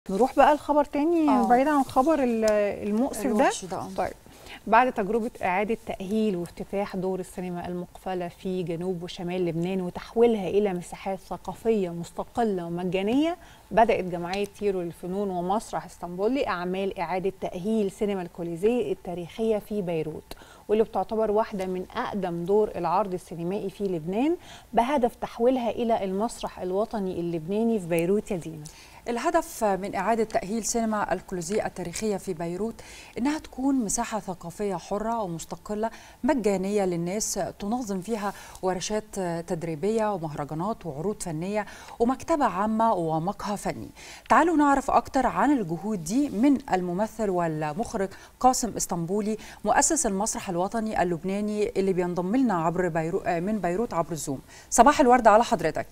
نروح بقى لخبر تاني آه. بعيد عن الخبر ال- المؤسف ده الوحش ده آه. طيب بعد تجربة إعادة تأهيل وافتتاح دور السينما المقفلة في جنوب وشمال لبنان وتحويلها إلى مساحات ثقافية مستقلة ومجانية بدأت جمعية تيرو للفنون ومسرح اسطنبولي أعمال إعادة تأهيل سينما الكوليزيه التاريخية في بيروت واللي بتعتبر واحدة من أقدم دور العرض السينمائي في لبنان بهدف تحويلها إلى المسرح الوطني اللبناني في بيروت يا دينا الهدف من إعادة تأهيل سينما الكولوزيه التاريخية في بيروت إنها تكون مساحة ثقافية حرة ومستقلة مجانية للناس تنظم فيها ورشات تدريبية ومهرجانات وعروض فنية ومكتبة عامة ومقهى فني تعالوا نعرف أكتر عن الجهود دي من الممثل والمخرج قاسم اسطنبولي مؤسس المسرح الوطني اللبناني اللي بينضم لنا عبر بيرو من بيروت عبر الزوم صباح الورد على حضرتك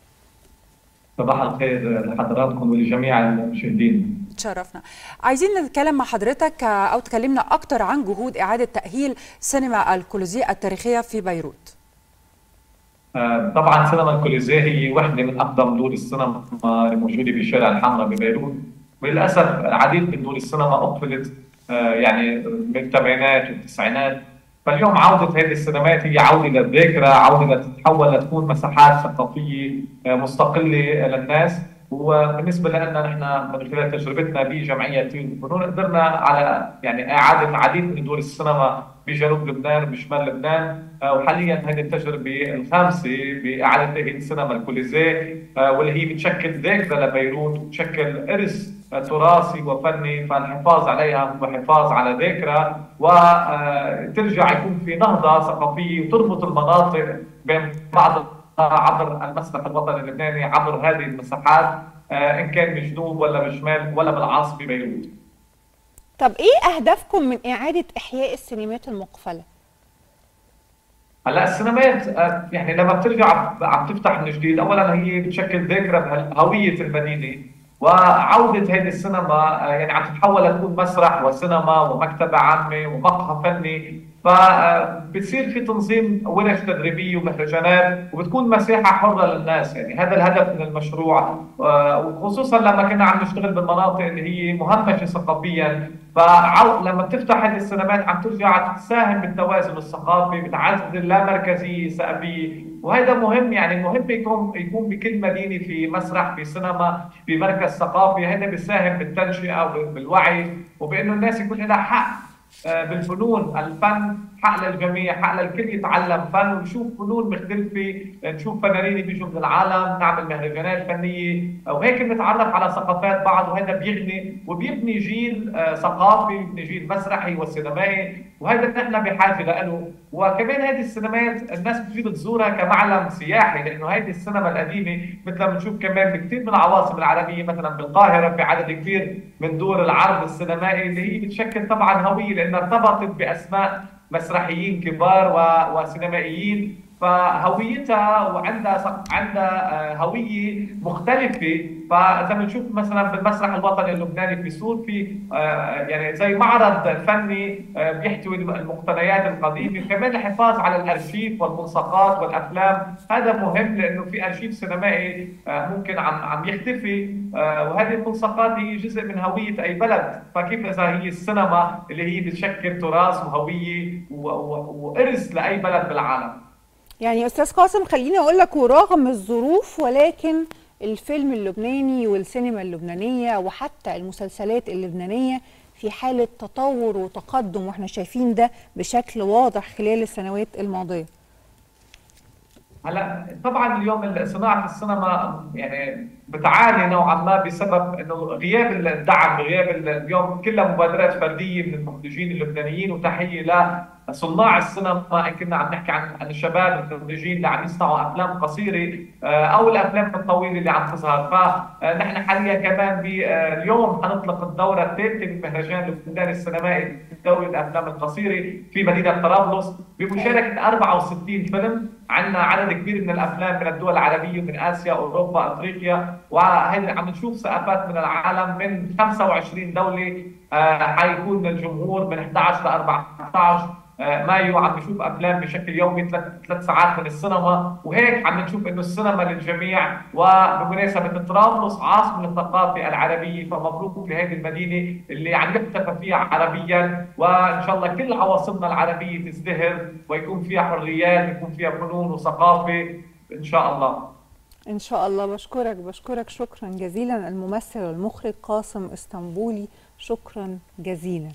صباح الخير لحضراتكم ولجميع المشاهدين تشرفنا عايزين نتكلم مع حضرتك او تكلمنا اكتر عن جهود اعاده تاهيل سينما الكولوزيه التاريخيه في بيروت آه، طبعا سينما الكوليزيه هي وحده من اقدم دور السينما الموجوده بشارع الحمراء ببيروت وللاسف العديد من دور السينما اقفلت آه، يعني بالثمانينات والتسعينات فاليوم عودة هذه السينمات هي عودة للذاكرة عودة لتتحول لتكون مساحات ثقافية آه، مستقلة للناس وبالنسبة لنا نحن من خلال تجربتنا بجمعية تيل الفنون قدرنا على يعني إعادة العديد من دور السينما بجنوب لبنان وبشمال لبنان آه، وحاليا هذه التجربة الخامسة بإعادة تأهيل سينما الكوليزيه آه، واللي هي بتشكل ذاكرة لبيروت وبتشكل إرث آه، تراثي وفني فالحفاظ عليها هو حفاظ على ذاكرة وترجع يكون في نهضة ثقافية وتربط المناطق بين بعض عبر المسرح الوطني اللبناني عبر هذه المساحات آه، ان كان بجنوب ولا بشمال ولا بالعاصمه بيروت. طب إيه أهدافكم من إعادة إحياء السينمات المقفلة؟ هلا السينمات آه، يعني لما بترجع عم- عم تفتح من جديد اولا هي بتشكل ذاكره بهويه المدينه وعوده هذه السينما آه، يعني عم تتحول لتكون مسرح وسينما ومكتبه عامه ومقهى فني فبتصير في تنظيم ورش تدريبيه ومهرجانات وبتكون مساحه حره للناس يعني هذا الهدف من المشروع آه، وخصوصا لما كنا عم نشتغل بالمناطق اللي هي مهمشه ثقافيا فلما بتفتح هذه السينمات عم ترجع تساهم بالتوازن الثقافي بتعزز اللامركزيه الثقافيه وهذا مهم يعني مهم يكون يكون بكل مدينه في مسرح في سينما في مركز ثقافي هذا بيساهم بالتنشئه وبالوعي وبانه الناس يكون لها حق آه، بالفنون الفن حق للجميع حق للكل يتعلم فن ونشوف فنون مختلفة نشوف فنانين بيجوا من العالم نعمل مهرجانات فنية وهيك بنتعرف على ثقافات بعض وهذا بيغني وبيبني جيل آه، ثقافي بيبني جيل مسرحي وسينمائي وهذا نحن بحاجة له وكمان هذه السينمات الناس بتجي بتزورها كمعلم سياحي لانه هذه السينما القديمه مثل ما بنشوف كمان بكثير من العواصم العربيه مثلا بالقاهره في عدد كبير من دور العرض السينمائي اللي هي بتشكل طبعا هويه لانها ارتبطت باسماء مسرحيين كبار و... وسينمائيين فهويتها وعندها ص- عندها آه، هويه مختلفه فاذا بنشوف مثلا بالمسرح الوطني اللبناني في سور في آه، يعني زي معرض فني آه، بيحتوي المقتنيات القديمه كمان الحفاظ على الارشيف والملصقات والافلام هذا مهم لانه في ارشيف سينمائي آه، ممكن عم عم يختفي آه، وهذه الملصقات هي جزء من هويه اي بلد فكيف اذا هي السينما اللي هي بتشكل تراث وهويه و- و- وارث لاي بلد بالعالم يعني أستاذ قاسم خليني أقول لك ورغم الظروف ولكن الفيلم اللبناني والسينما اللبنانية وحتى المسلسلات اللبنانية في حالة تطور وتقدم واحنا شايفين ده بشكل واضح خلال السنوات الماضية هلا طبعا اليوم صناعه السينما يعني بتعاني نوعا ما بسبب انه غياب الدعم غياب ال- اليوم كلها مبادرات فرديه من المخرجين اللبنانيين وتحيه لصناع السينما ان كنا عم نحكي عن عن الشباب المخرجين اللي عم يصنعوا افلام قصيره آه، او الافلام الطويله اللي عم تظهر فنحن حاليا كمان ب- آه، اليوم حنطلق الدوره الثالثه من مهرجان لبنان السينمائي دوري الافلام القصيره في مدينه طرابلس بمشاركه 64 فيلم عندنا عدد كبير من الافلام من الدول العربيه ومن اسيا اوروبا افريقيا وهي عم نشوف ثقافات من العالم من 25 دوله آه، حيكون الجمهور من 11 ل 14 مايو عم نشوف افلام بشكل يومي ثلاث ثلاث ساعات من السينما وهيك عم نشوف انه السينما للجميع وبمناسبه طرابلس عاصمه الثقافه العربيه فمبروك لهذه المدينه اللي عم يحتفى فيها عربيا وان شاء الله كل عواصمنا العربيه تزدهر ويكون فيها حريات يكون فيها فنون وثقافه ان شاء الله ان شاء الله بشكرك بشكرك شكرا جزيلا الممثل والمخرج قاسم اسطنبولي شكرا جزيلا